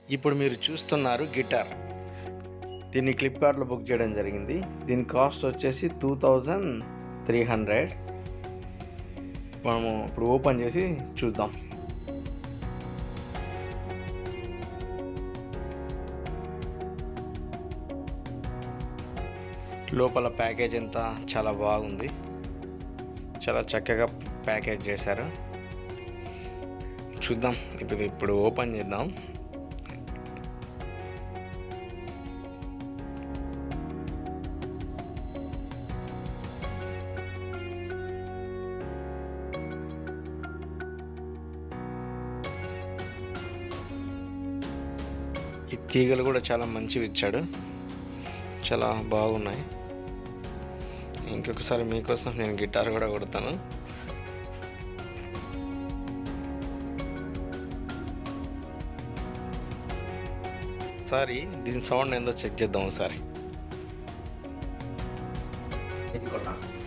ఇప్పుడు మీరు చూస్తున్నారు గిటార్ దీన్ని ఫ్లిప్కార్ట్లో బుక్ చేయడం జరిగింది దీని కాస్ట్ వచ్చేసి టూ థౌజండ్ త్రీ హండ్రెడ్ మనము ఇప్పుడు ఓపెన్ చేసి చూద్దాం లోపల ప్యాకేజ్ అంతా చాలా బాగుంది చాలా చక్కగా ప్యాకేజ్ చేశారు చూద్దాం ఇప్పుడు ఇప్పుడు ఓపెన్ చేద్దాం ఈ తీగలు కూడా చాలా మంచివి ఇచ్చాడు చాలా బాగున్నాయి ఇంకొకసారి మీకోసం నేను గిటార్ కూడా కొడతాను ఒకసారి దీని సౌండ్ ఏందో చెక్ చేద్దాం ఒకసారి ఇది కొట్టాలి